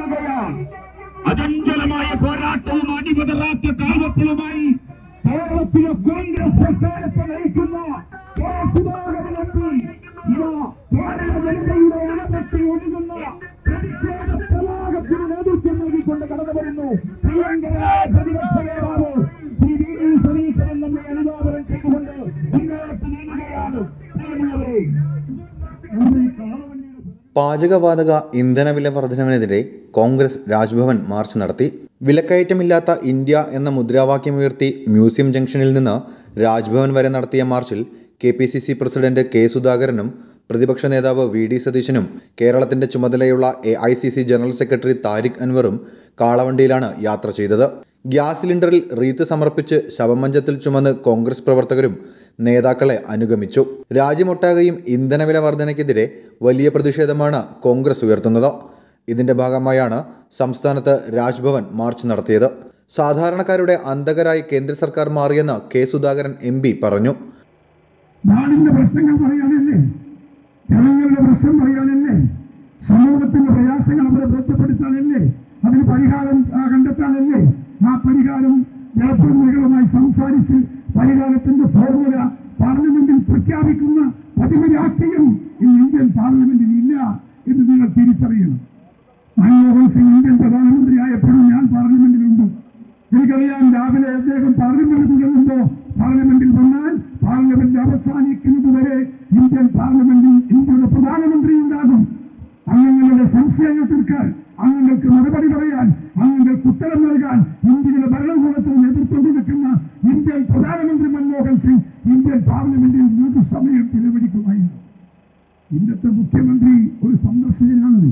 നീങ്ങുകയാണ് അചഞ്ചലമായ പോരാട്ടവും അടിപതറാത്ത കാൽവപ്പുകളുമായി കേരളത്തിലെ കോൺഗ്രസ് പ്രസ്ഥാനത്തെ നയിക്കുന്ന കെ. സുധാകരൻ എം പി ഇതാ കേരള ജനതയുടെ അണപെട്ടി ഒഴുകുന്ന പ്രതിഷേധ പ്രവാഹത്തിന് നേതൃത്വം നൽകിക്കൊണ്ട് കടന്നു വരുന്നു പ്രിയങ്കരനായ പ്രതിപക്ഷ നേതാവ് ശ്രീ വി ഡി സതീശൻ നമ്മെ അനുധാപനം ചെയ്തുകൊണ്ട് മുന്നോട്ട് നീങ്ങുകയാണ് പ്രിയമുള്ളവരെ നമ്മുടെ ഈ കാളവണ്ടിയുടെ പാചകവാതക ഇന്ധനവില വർധനവിനെതിരെ കോൺഗ്രസ് രാജ്ഭവൻ മാർച്ച് നടത്തി വിലക്കയറ്റമില്ലാത്ത ഇന്ത്യ എന്ന മുദ്രാവാക്യമുയർത്തി മ്യൂസിയം ജംഗ്ഷനിൽ നിന്ന് രാജ്ഭവൻ വരെ നടത്തിയ മാർച്ചിൽ K P C C president K സുധാകരനും പ്രതിപക്ഷ നേതാവ് വി ഡി സതീശനും കേരളത്തിന്റെ ചുമതലയുള്ള A I C C general secretary Tariq അൻവറും കാളവണ്ടിയിലാണ് യാത്ര ചെയ്തത് ഗ്യാസ് സിലിണ്ടറിൽ റീത്ത് സമർപ്പിച്ച് ശവമഞ്ചത്തിൽ ചുമന്ന് കോൺഗ്രസ് പ്രവർത്തകരും നേതാക്കളെ അനുഗമിച്ചു രാജ്യമൊട്ടാകെയും ഇന്ധനവില വർധനയ്ക്കെതിരെ വലിയ പ്രതിഷേധമാണ് കോൺഗ്രസ് ഉയർത്തുന്നത് ഇതിന്റെ ഭാഗമായാണ് സംസ്ഥാനത്ത് രാജ്ഭവൻ മാർച്ച് നടത്തിയത് സാധാരണക്കാരുടെ അന്തകരായി കേന്ദ്ര സർക്കാർ മാറിയെന്ന് കെ സുധാകരൻ എം പറഞ്ഞു നാടിന്റെ പ്രശ്നങ്ങൾ പറയാനല്ലേ ജനങ്ങളുടെ പ്രശ്നം പറയാനല്ലേ സമൂഹത്തിന്റെ പ്രയാസങ്ങൾ അവരെ ബോധ്യപ്പെടുത്താനല്ലേ അതിന് പരിഹാരം ആ, കണ്ടെത്താനല്ലേ ആ പരിഹാരം ജനപ്രതിനിധികളുമായി സംസാരിച്ച് പരിഹാരത്തിന്റെ ഫോർമുല പാർലമെന്റിൽ പ്രഖ്യാപിക്കുന്ന പതിവ് രാഷ്ട്രീയം ഇന്ന് ഇന്ത്യൻ പാർലമെന്റിൽ ഇല്ല എന്ന് നിങ്ങൾ തിരിച്ചറിയണം മൻമോഹൻ സിംഗ് ഇന്ത്യൻ പ്രധാനമന്ത്രിയായപ്പോഴും ഞാൻ പാർലമെന്റിലുണ്ട് എനിക്കറിയാം രാവിലെ അദ്ദേഹം പാർലമെന്റ് തുടങ്ങുമ്പോൾ പാർലമെന്റിൽ വന്നാൽ പാർലമെന്റ് അവസാനിക്കുന്നത് വരെ ഇന്ത്യൻ പാർലമെന്റിൽ ഇന്ത്യയുടെ പ്രധാനമന്ത്രി ഉണ്ടാകും അംഗങ്ങളുടെ സംശയങ്ങൾ തീർക്കാൻ അംഗങ്ങൾക്ക് മറുപടി പറയാൻ അംഗങ്ങൾക്ക് ഉത്തരം നൽകാൻ ഇന്ത്യയുടെ ഭരണകൂടത്തിന് നേതൃത്വം കൊടുക്കുന്ന ഇന്ത്യൻ പ്രധാനമന്ത്രി മൻമോഹൻ സിംഗ് ഇന്ത്യൻ പാർലമെന്റിൽ മൂന്ന് സമയം ചെലവഴിക്കുമായിരുന്നു ഇന്നത്തെ മുഖ്യമന്ത്രി ഒരു സന്ദർശകനാണ്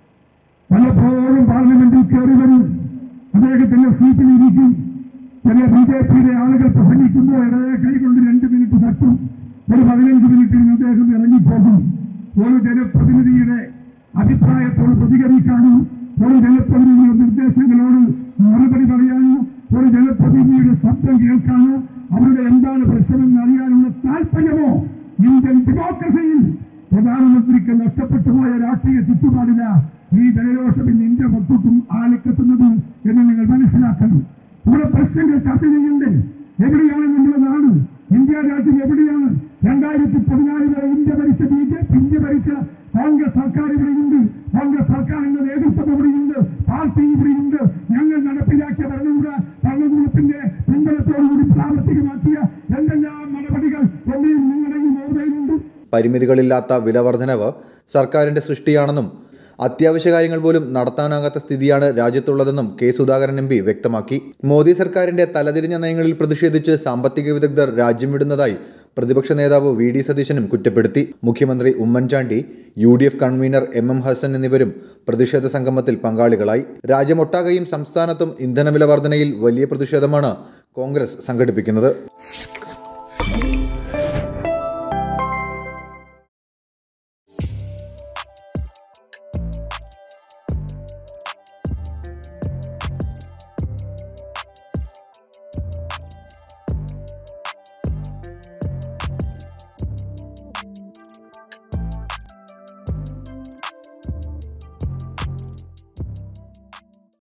പലപ്പോഴും പാർലമെന്റിൽ കയറി വരും അദ്ദേഹത്തിന്റെ സീറ്റിൽ ഇരിക്കും ചില ബി ജെ പിയുടെ ആളുകൾ പ്രസംഗിക്കുമ്പോൾ ഇടയെ കൈകൊണ്ട് രണ്ട് മിനിറ്റ് തട്ടും ഒരു പതിനഞ്ച് മിനിറ്റിൽ അദ്ദേഹം ഇറങ്ങിപ്പോകും ഒരു ജനപ്രതിനിധിയുടെ അഭിപ്രായത്തോട് പ്രതികരിക്കാനും ഒരു ജനപ്രതിനിധിയുടെ നിർദ്ദേശങ്ങളോട് മറുപടി പറയാനോ ഒരു ജനപ്രതിനിധിയുടെ ശബ്ദം കേൾക്കാനോ അവരുടെ എന്താണ് പ്രശ്നമെന്ന് അറിയാനുള്ള താല്പര്യമോ ഇന്ത്യൻ ഡെമോക്രസിയിൽ പ്രധാനമന്ത്രിക്ക് നഷ്ടപ്പെട്ടു പോയ രാഷ്ട്രീയ ചുറ്റുപാടില്ല ഈ ജനരോഷം ഇന്ന് ഇന്ത്യ മൊത്തത്തും ആളിക്കെത്തുന്നത് എന്ന് നിങ്ങൾ മനസ്സിലാക്കണം ഇവിടെ പ്രശ്നങ്ങൾ ചർച്ച ചെയ്യണ്ടേ എവിടെയാണ് നമ്മുടെ നാട് ഇന്ത്യ രാജ്യം എവിടെയാണ് രണ്ടായിരത്തി പതിനാല് വരെ ഇന്ത്യ ഭരിച്ച ബി ജെ പി ഇന്ത്യ ഭരിച്ച കോൺഗ്രസ് സർക്കാർ ഇവിടെയുണ്ട് കോൺഗ്രസ് സർക്കാരിന്റെ നേതൃത്വം ഇവിടെയുണ്ട് പാർട്ടി ഇവിടെയുണ്ട് ഞങ്ങൾ നടപ്പിലാക്കിയ ഭരണകൂട ഭരണകൂടത്തിന്റെ പിൻബലത്തോടുകൂടി പ്രാവർത്തികമാക്കിയ എന്തെല്ലാം നടപടികൾ എന്നെയും നിങ്ങളുടെയും ഓർമ്മയിലുണ്ട് പരിമിതികളില്ലാത്ത വിലവർധനവ് സർക്കാരിന്റെ സൃഷ്ടിയാണെന്നും അത്യാവശ്യ കാര്യങ്ങൾ പോലും നടത്താനാകാത്ത സ്ഥിതിയാണ് രാജ്യത്തുള്ളതെന്നും കെ സുധാകരൻ എം പി വ്യക്തമാക്കി മോദി സർക്കാരിന്റെ തലതിരിഞ്ഞ നയങ്ങളിൽ പ്രതിഷേധിച്ച് സാമ്പത്തിക വിദഗ്ധർ രാജ്യം വിടുന്നതായി പ്രതിപക്ഷ നേതാവ് വി ഡി സതീശനും കുറ്റപ്പെടുത്തി മുഖ്യമന്ത്രി Oommen Chandy U D F convenor M M Hassan എന്നിവരും പ്രതിഷേധ സംഗമത്തിൽ പങ്കാളികളായി രാജ്യമൊട്ടാകെയും സംസ്ഥാനത്തും ഇന്ധനവില വർധനയിൽ വലിയ പ്രതിഷേധമാണ് കോൺഗ്രസ് സംഘടിപ്പിക്കുന്നത്